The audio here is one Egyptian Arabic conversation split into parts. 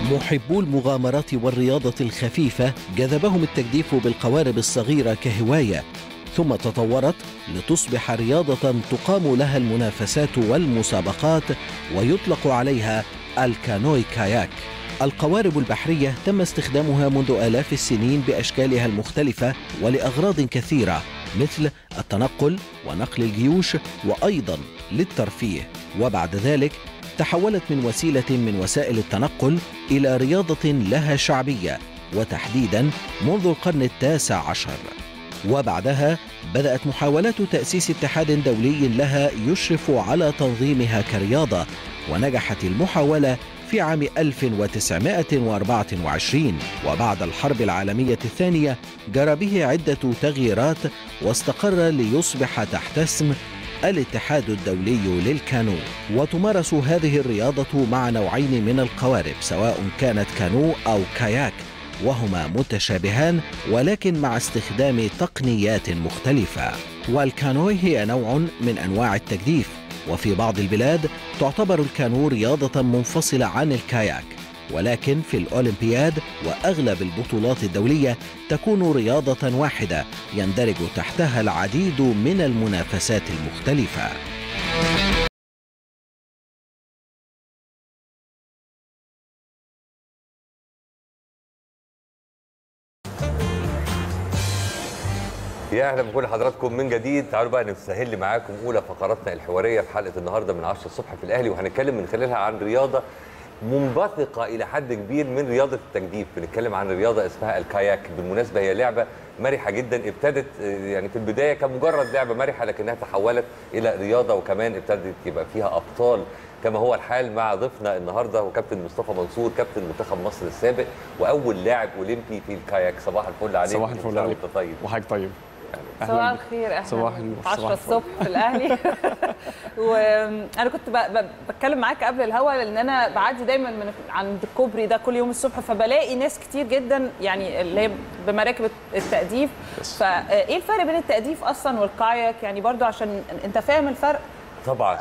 محبو المغامرات والرياضة الخفيفة جذبهم التجديف بالقوارب الصغيرة كهواية ثم تطورت لتصبح رياضة تقام لها المنافسات والمسابقات ويطلق عليها الكانوي كاياك القوارب البحرية تم استخدامها منذ آلاف السنين بأشكالها المختلفة ولأغراض كثيرة مثل التنقل ونقل الجيوش وأيضا للترفيه وبعد ذلك تحولت من وسيلة من وسائل التنقل إلى رياضة لها شعبية وتحديدا منذ القرن التاسع عشر وبعدها بدأت محاولات تأسيس اتحاد دولي لها يشرف على تنظيمها كرياضة ونجحت المحاولة في عام 1924 وبعد الحرب العالمية الثانية جرى به عدة تغييرات واستقر ليصبح تحت اسم الاتحاد الدولي للكانو وتمارس هذه الرياضة مع نوعين من القوارب سواء كانت كانو أو كاياك وهما متشابهان ولكن مع استخدام تقنيات مختلفة والكانوي هي نوع من أنواع التجديف وفي بعض البلاد تعتبر الكانو رياضة منفصلة عن الكاياك ولكن في الأولمبياد وأغلب البطولات الدولية تكون رياضة واحدة يندرج تحتها العديد من المنافسات المختلفة يا اهلا بكل حضراتكم من جديد تعالوا بقى نسهل معاكم اولى فقراتنا الحواريه في حلقه النهارده من 10 الصبح في الاهلي وهنتكلم من خلالها عن رياضه منبثقه الى حد كبير من رياضه التجديف بنتكلم عن رياضه اسمها الكاياك بالمناسبه هي لعبه مرحه جدا ابتدت يعني في البدايه كمجرد لعبه مرحه لكنها تحولت الى رياضه وكمان ابتدت يبقى فيها ابطال كما هو الحال مع ضيفنا النهارده وكابتن مصطفى منصور كابتن منتخب مصر السابق واول لاعب اولمبي في الكاياك صباح الفل عليك صباح الفل عليك وانت طيب وحضرتك طيب صباح الخير اهلا صباح النور 10 الصبح في الاهلي وانا كنت ب... ب... بتكلم معاك قبل الهوا لان انا بعدي دايما من عند الكوبري ده كل يوم الصبح فبلاقي ناس كتير جدا يعني اللي هي بمراكب التأديف فايه الفرق بين التأديف اصلا والكاياك يعني برضو عشان انت فاهم الفرق طبعا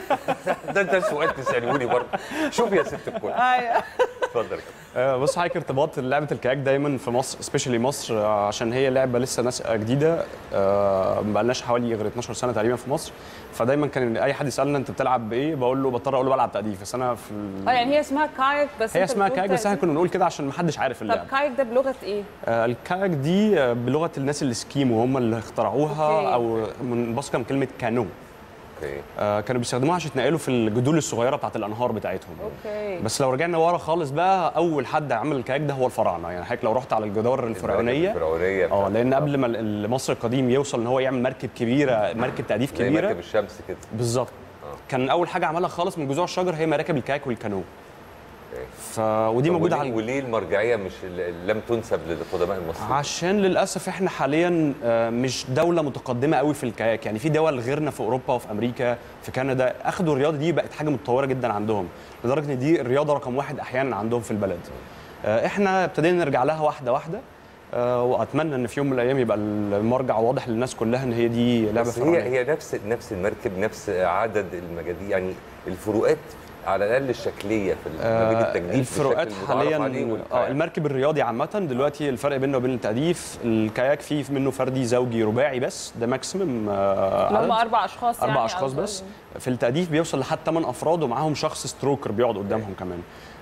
ده انت سؤال تسالوني برضه شوف يا ست الكل ايوه اتفضل آه، بص حضرتك ارتباط لعبه الكاياك دايما في مصر سبيشالي مصر آه، عشان هي لعبه لسه ناس جديده آه، ما بقالناش حوالي غير 12 سنه تقريبا في مصر فدايما كان اي حد يسالنا انت بتلعب بايه بقول له بضطر اقول له بلعب تأديف بس انا في ال- اه يعني هي اسمها كاياك بس هي أنت اسمها بتقول كاياك بس احنا تأديف. كنا بنقول كده عشان ما حدش عارف طب اللعبه كاياك ده بلغه ايه؟ آه، الكاياك دي آه، بلغه الناس الاسكيمو هم اللي اخترعوها أوكي. او منبثقه من كلمه كانو اوكي آه، كانوا بيستخدموها عشان يتنقلوا في الجدول الصغيره بتاعت الانهار بتاعتهم اوكي بس لو رجعنا ورا خالص بقى اول حد عمل الكاياك ده هو الفراعنه يعني حضرتك لو رحت على الجدار الفرعونيه الفرعونيه اه بتاعت- لان قبل ما ال- مصر القديم يوصل ان هو يعمل مركب كبيره مركب تأديف زي كبيره مركب الشمس كده بالظبط كان اول حاجه عملها خالص من جذوع الشجر هي مراكب الكاياك والكانو أوكي. ف ودي طب موجوده وليه- على وليه المرجعيه مش لم تنسب للقدماء المصريين عشان للاسف احنا حاليا آه، مش دوله متقدمه قوي في الكاياك يعني في دول غيرنا في اوروبا وفي امريكا في كندا اخدوا الرياضه دي بقت حاجه متطوره جدا عندهم لدرجه ان دي الرياضه رقم واحد احيانا عندهم في البلد آه، احنا ابتدينا نرجع لها واحده واحده آه، واتمنى ان في يوم من الايام يبقى المرجع واضح للناس كلها ان هي دي لعبه بس هي فرعونيه هي نفس نفس المركب نفس عدد المجاديع يعني الفروقات على الاقل الشكليه في ال- ما بين آه، التجديف الفروقات بالشكل المتعارف حاليا عليه اه والكاياك. المركب الرياضي عامه دلوقتي الفرق بينه وبين التأديف الكاياك فيه منه فردي زوجي رباعي بس ده ماكسيمم اللي هم اربع اشخاص يعني اربع أو اشخاص بس زوجين. في التأديف بيوصل لحد 8 افراد ومعاهم شخص ستروكر بيقعد قدامهم كمان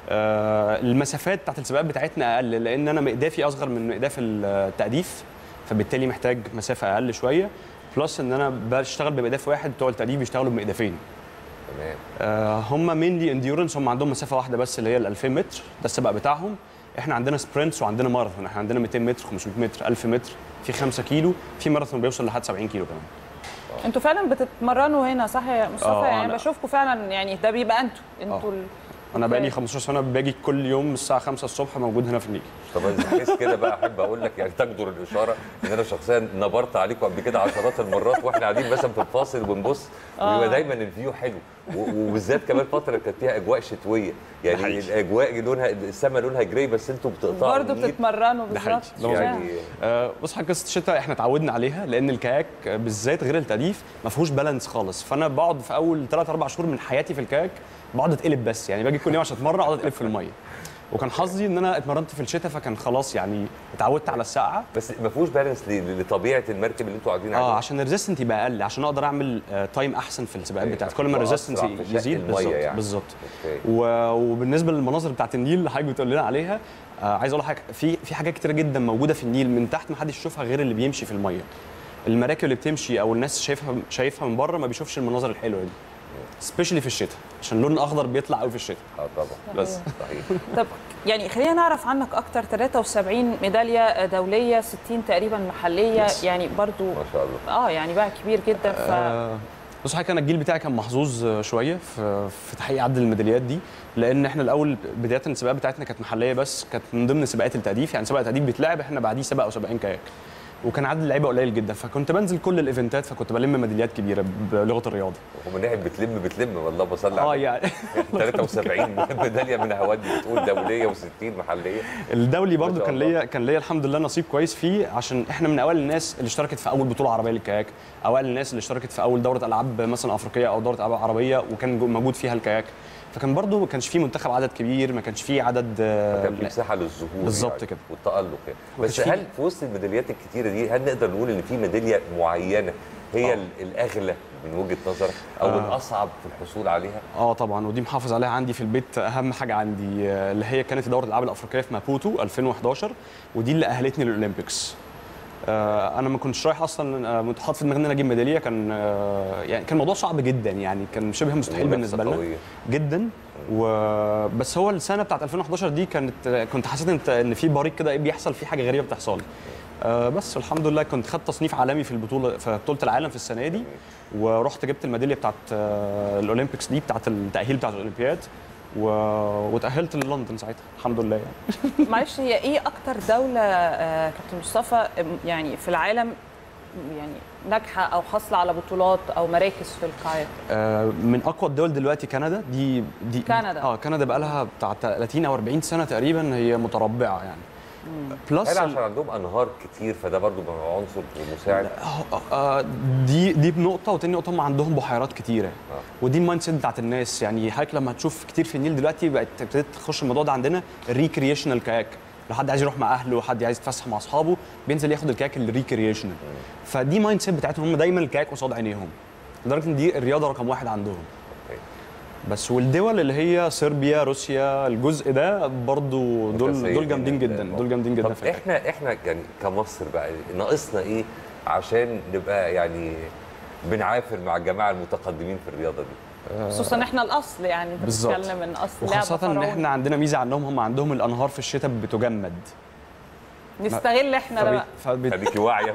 آه المسافات بتاعت السباقات بتاعتنا اقل لان انا مقدافي اصغر من مقداف التأديف فبالتالي محتاج مسافه اقل شويه بلس ان انا بشتغل بمقداف واحد بتوع التأديف بيشتغلوا بمقدافين تمام آه، هم مينلي انديورنس هم عندهم مسافه واحده بس اللي هي ال 2000 متر ده السباق بتاعهم احنا عندنا سبرنتس وعندنا ماراثون احنا عندنا 200 متر 500 متر 1000 متر في 5 كيلو في ماراثون بيوصل لحد 70 كيلو كمان انتوا فعلا بتتمرنوا هنا صح يا مصطفى آه، يعني أنا- بشوفكم فعلا يعني ده بيبقى انتوا انتوا ال- انا بقالي أوكي. 15 سنه باجي كل يوم الساعه 5 الصبح موجود هنا في النيل طب بحيث كده بقى احب اقول لك يعني تجدر الاشاره ان انا شخصيا نبرت عليكم قبل كده عشرات المرات واحنا قاعدين مثلا في الفاصل وبنبص ويبقى دايما الفيو حلو و- وبالذات كمان فتره كانت فيها اجواء شتويه يعني حقيقي. الاجواء لونها السماء لونها جراي بس انتوا بتقطعوا برضه النيل. بتتمرنوا ده حقيقي. بالظبط ده مظبوط. يعني آه، بص حضرتك قصه الشتاء احنا اتعودنا عليها لان الكاياك آه، بالذات غير التأديف ما فيهوش بالانس خالص فانا بقعد في اول 3 4 شهور من حياتي في الكاياك بقعد اتقلب بس يعني باجي كل يوم عشان اتمرن اقعد اتقلب في الميه وكان حظي ان انا اتمرنت في الشتاء فكان خلاص يعني اتعودت على السقعه بس ما فيهوش بالانس ل- لطبيعه المركب اللي انتوا قاعدين عليها اه عشان الريزيستنت يبقى اقل عشان اقدر اعمل آه تايم احسن في السباقات أيوة، بتاعتي عشان كل ما تبقى الريزيستنس أسرع في شق يزيد المية بالظبط يعني. بالظبط أوكي. و- وبالنسبه للمناظر بتاعت النيل اللي حضرتك بتقول لنا عليها آه عايز اقول لك حاجه في في حاجات كتيره جدا موجوده في النيل من تحت ما حدش يشوفها غير اللي بيمشي في الميه المراكب اللي بتمشي او الناس شايفها شايفها من بره ما بيشوفش المناظر الحلوه دي سبيشالي في الشتاء عشان اللون الاخضر بيطلع قوي في الشتاء اه طبعا بس صحيح طب يعني خلينا نعرف عنك اكتر 73 ميداليه دوليه 60 تقريبا محليه Yes. يعني برضو ما شاء الله اه يعني بقى كبير جدا ف آه، بص حضرتك انا الجيل بتاعي كان محظوظ آه، شويه في في تحقيق عدد الميداليات دي لان احنا الاول بدايه السباقات بتاعتنا كانت محليه بس كانت من ضمن سباقات التأديف يعني سباق التأديف بيتلعب احنا بعديه سباق او سباقين كاياك وكان عدد اللعيبه قليل جدا فكنت بنزل كل الايفنتات فكنت بلم ميداليات كبيره بلغه الرياضه ومن ناحيه بتلم بتلم والله بصلي اه على يعني 73 ميداليه من هوادي بتقول دوليه و60 محليه الدولي ما برضو شاء كان الله. ليا كان ليا الحمد لله نصيب كويس فيه عشان احنا من اوائل الناس اللي اشتركت في اول بطوله عربيه للكاياك اوائل الناس اللي اشتركت في اول دوره العاب مثلا افريقيه او دوره العاب عربيه وكان جو- موجود فيها الكاياك فكان برضو ما كانش فيه منتخب عدد كبير ما كانش فيه عدد آه، كان في مساحه للظهور بالظبط يعني كده. والتالق يعني ما بس كانش هل فيه- في وسط الميداليات الكتيره دي هل نقدر نقول ان في ميداليه معينه هي آه. ال- الاغلى من وجهه نظرك او آه. الاصعب في الحصول عليها اه طبعا ودي محافظ عليها عندي في البيت اهم حاجه عندي آه، اللي هي كانت دوره الالعاب الافريقيه في مابوتو 2011 ودي اللي اهلتني للاولمبيكس آه، انا ما كنتش رايح اصلا آه، كنت حاطط في دماغي ان انا اجيب ميداليه كان آه، يعني كان الموضوع صعب جدا يعني كان شبه مستحيل منافسة بالنسبه لنا قوية. جدا وبس هو السنه بتاعت 2011 دي كانت كنت حسيت ان ان في بريق كده إيه بيحصل في حاجه غريبه بتحصل لي آه، بس الحمد لله كنت خدت تصنيف عالمي في البطوله في بطوله العالم في السنه دي ورحت جبت الميداليه بتاعت آه، الاولمبيكس دي بتاعت التاهيل بتاعت الاولمبياد و... وتاهلت للندن ساعتها الحمد لله يعني معلش هي ايه اكتر دوله آه، كابتن مصطفى آم، يعني في العالم يعني ناجحه او حاصله على بطولات او مراكز في الكاياك آه، من اقوى الدول دلوقتي كندا دي دي كندا. اه كندا بقى لها بتاع 30 او 40 سنه تقريبا هي متربعه يعني بلس هل ال- عشان عندهم انهار كتير فده برضو بقى عنصر مساعد آه، آه، دي دي بنقطه وتاني نقطه هم عندهم بحيرات كتيره ودي المايند سيت بتاعت الناس يعني حضرتك لما هتشوف كتير في النيل دلوقتي بقت ابتدت تخش الموضوع ده عندنا الريكريشنال كاياك لو حد عايز يروح مع اهله وحد عايز يتفسح مع اصحابه بينزل ياخد الكاياك الريكريشنال فدي مايند سيت بتاعتهم هم دايما الكاياك قصاد عينيهم لدرجه ان دي الرياضه رقم واحد عندهم أوكي. بس والدول اللي هي صربيا روسيا الجزء ده برضو دول متسيدين دول جامدين يعني جدا الموضوع. دول جامدين جدا طب في الكاياك. احنا احنا يعني كمصر بقى ناقصنا ايه عشان نبقى يعني بنعافر مع الجماعه المتقدمين في الرياضه دي خصوصا احنا الاصل يعني انت بالظبط. بتتكلم من اصل لعبه وخاصة ان فرعوني. احنا عندنا ميزة عنهم هم عندهم الانهار في الشتاء بتجمد نستغل احنا ده بقى فبت... خليكي واعيه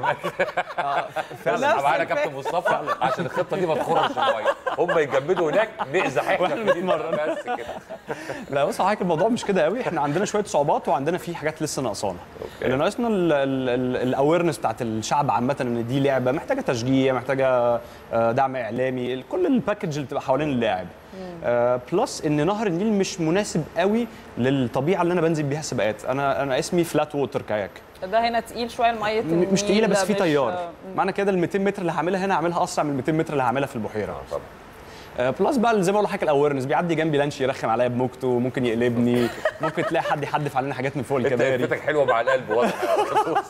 فعلا نفس معانا الفكرة. كابتن مصطفى عشان الخطه دي ما تخرجش الميه هم يجمدوا هناك نقزح احنا وإحنا في دي نتمرن. بس كده لا بص حضرتك الموضوع مش كده قوي احنا عندنا شويه صعوبات وعندنا في حاجات لسه ناقصانا أوكي. اللي ناقصنا الاويرنس بتاعت الشعب عامه ان دي لعبه محتاجه تشجيع محتاجه آه، دعم اعلامي ال- كل الباكج اللي بتبقى حوالين اللاعب آه، بلس ان نهر النيل مش مناسب قوي للطبيعه اللي انا بنزل بيها سباقات انا انا اسمي فلات ووتر كاياك ده هنا تقيل شويه الميه م- مش تقيله بس في مش- تيار معنى كده ال 200 متر اللي هعملها هنا هعملها اسرع من ال 200 متر اللي هعملها في البحيره آه، طبعا آه، بلس بقى اللي زي ما بقول لحضرتك الاويرنس بيعدي جنبي لانش يرخم عليا بموجته ممكن يقلبني ممكن تلاقي حد يحدف علينا حاجات من فوق انت الكباري قفتك حلوه مع القلب واضحه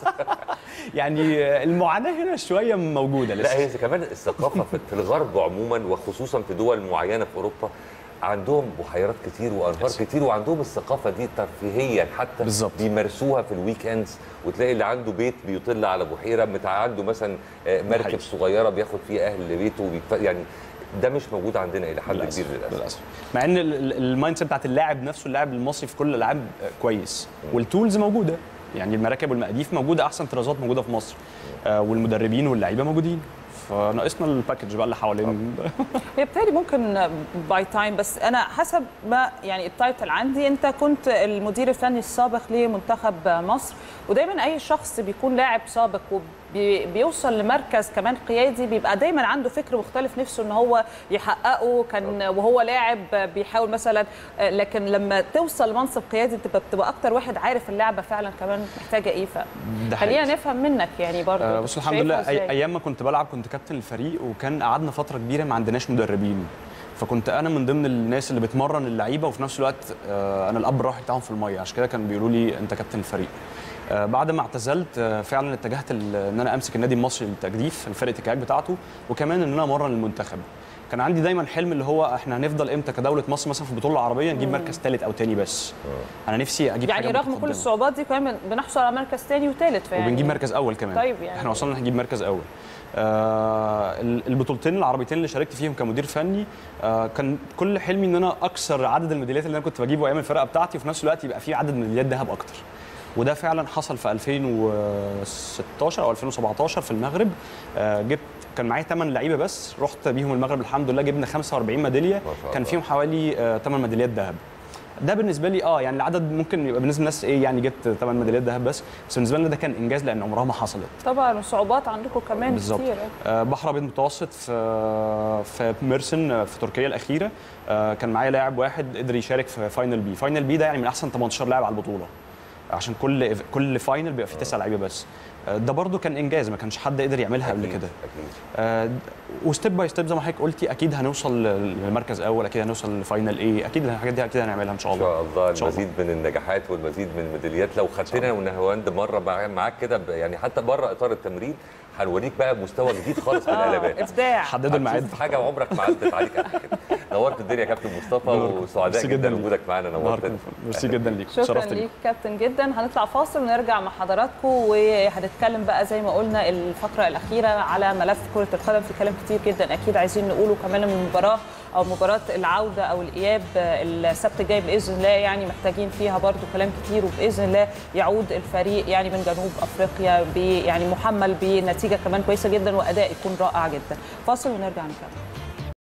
يعني آه، المعاناه هنا شويه موجوده لا لسه هي كمان الثقافه في في الغرب عموما وخصوصا في دول معينه في اوروبا عندهم بحيرات كتير وانهار كتير وعندهم الثقافه دي ترفيهيا حتى بالظبط. بيمارسوها في الويك اندز وتلاقي اللي عنده بيت بيطل على بحيره بتاع عنده مثلا آه، مركب حقيقي. صغيره بياخد فيها اهل بيته وبيتف... يعني ده مش موجود عندنا الى حد كبير للاسف للاسف مع ان ال- ال- المايند سيت بتاعت اللاعب نفسه اللاعب المصري في كل الالعاب آه، كويس والتولز موجوده يعني المراكب والمقاديف موجوده احسن طرازات موجوده في مصر آه، والمدربين واللعيبه موجودين فناقصنا الباكج بقى اللي حوالين هي بالتالي ممكن باي تايم بس انا حسب ما يعني التايتل عندي انت كنت المدير الفني السابق لمنتخب مصر ودايما اي شخص بيكون لاعب سابق بي بيوصل لمركز كمان قيادي بيبقى دايما عنده فكر مختلف نفسه ان هو يحققه كان وهو لاعب بيحاول مثلا آه، لكن لما توصل لمنصب قيادي بتبقى بتبقى اكتر واحد عارف اللعبه فعلا كمان محتاجه ايه ده فخلينا حقيقي. نفهم منك يعني برضه آه، بص الحمد شايفها لله إزاي؟ أي ايام ما كنت بلعب كنت كابتن الفريق وكان قعدنا فتره كبيره ما عندناش مدربين فكنت انا من ضمن الناس اللي بتمرن اللعيبه وفي نفس الوقت آه، انا الاب الروحي بتاعهم في الميه عشان كده كانوا بيقولوا لي انت كابتن الفريق آه، بعد ما اعتزلت آه، فعلا اتجهت ال- ان انا امسك النادي المصري للتجديف فرقه الكياك بتاعته وكمان ان انا امرن المنتخب كان عندي دايما حلم اللي هو احنا هنفضل امتى كدوله مصر مثلا في البطوله العربيه نجيب مركز ثالث او ثاني بس انا نفسي اجيب يعني حاجه رغم كل متقدمة. الصعوبات دي كمان بنحصل على مركز ثاني وثالث فيعني وبنجيب مركز اول كمان طيب يعني. احنا وصلنا هنجيب مركز اول آه ال- البطولتين العربيتين اللي شاركت فيهم كمدير فني آه كان كل حلمي ان انا اكسر عدد الميداليات اللي انا كنت بجيبه ايام الفرقه بتاعتي وفي نفس الوقت يبقى في عدد ميداليات ذهب اكتر وده فعلا حصل في 2016 او 2017 في المغرب آه جبت كان معايا 8 لعيبه بس رحت بيهم المغرب الحمد لله جبنا 45 ميداليه ما شاء كان الله. فيهم حوالي آه 8 ميداليات ذهب ده بالنسبه لي اه يعني العدد ممكن يبقى بالنسبه للناس ايه يعني جبت 8 ميداليات ذهب بس بس بالنسبه لنا ده كان انجاز لان عمرها ما حصلت طبعا الصعوبات عندكم كمان بالظبط كتير آه، بحر ابيض متوسط في في ميرسن آه، في تركيا الاخيره آه، كان معايا لاعب واحد قدر يشارك في فاينل بي فاينل بي ده يعني من احسن 18 لاعب على البطوله عشان كل كل فاينل بيبقى فيه تسع لعيبه بس آه، ده برضو كان انجاز ما كانش حد قدر يعملها قبل أكيد، كده اكيد آه، وستيب باي ستيب زي ما حضرتك قلتي اكيد هنوصل لمركز اول اكيد هنوصل لفاينل ايه اكيد الحاجات دي اكيد هنعملها ان شاء ان الله شاء الله إن شاء الله. المزيد من النجاحات والمزيد من الميداليات لو خدتنا ونهواند مره مع- معاك كده ب- يعني حتى بره اطار التمرين هنوريك بقى مستوى جديد خالص من آه، القلبات ابداع حددوا الميعاد هتشوف حاجه عمرك ما عدت عليك قبل كده نورت الدنيا يا كابتن مصطفى نوركم. وسعداء ميرسي جدا جداً ليك. وجودك معانا نورتنا نهاركم ميرسي جدا ليك شكرا شرفتني ليك كابتن جدا هنطلع فاصل ونرجع مع حضراتكم وهنتكلم بقى زي ما قلنا الفقره الاخيره على ملف كره القدم في كلام كتير جدا اكيد عايزين نقوله كمان من المباراه او مباراه العوده او الاياب السبت الجاي باذن الله يعني محتاجين فيها برضو كلام كتير وباذن الله يعود الفريق يعني من جنوب افريقيا ب- يعني محمل بنتيجه كمان كويسه جدا واداء يكون رائع جدا فاصل ونرجع نكمل